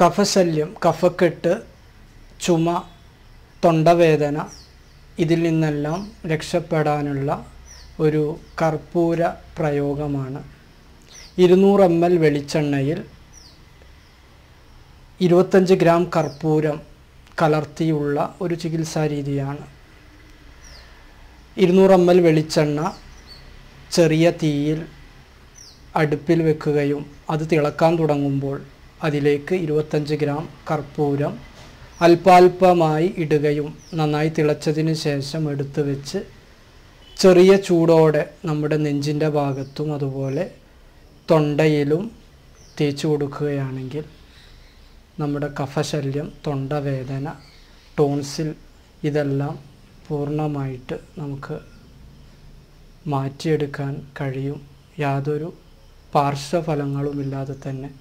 കഫശല്യം കഫക്കെട്ട് ചുമ തൊണ്ടവേദന ഇതിൽ നിന്നെല്ലാം രക്ഷപ്പെടാനുള്ള ഒരു കർപ്പൂര പ്രയോഗമാണ് ഇരുന്നൂറ് എം എൽ വെളിച്ചെണ്ണയിൽ ഇരുപത്തഞ്ച് ഗ്രാം കർപ്പൂരം കലർത്തിയുള്ള ഒരു ചികിത്സാ രീതിയാണ് ഇരുന്നൂറ് എം എൽ വെളിച്ചെണ്ണ ചെറിയ തീയിൽ അടുപ്പിൽ വെക്കുകയും അത് തിളക്കാൻ തുടങ്ങുമ്പോൾ അതിലേക്ക് ഇരുപത്തഞ്ച് ഗ്രാം കർപ്പൂരം അല്പാൽപമായി ഇടുകയും നന്നായി തിളച്ചതിന് ശേഷം എടുത്തു വെച്ച് ചെറിയ ചൂടോടെ നമ്മുടെ നെഞ്ചിൻ്റെ ഭാഗത്തും അതുപോലെ തൊണ്ടയിലും തേച്ച് കൊടുക്കുകയാണെങ്കിൽ നമ്മുടെ കഫശല്യം തൊണ്ടവേദന ടോൺസിൽ ഇതെല്ലാം പൂർണ്ണമായിട്ട് നമുക്ക് മാറ്റിയെടുക്കാൻ കഴിയും യാതൊരു പാർശ്വഫലങ്ങളുമില്ലാതെ തന്നെ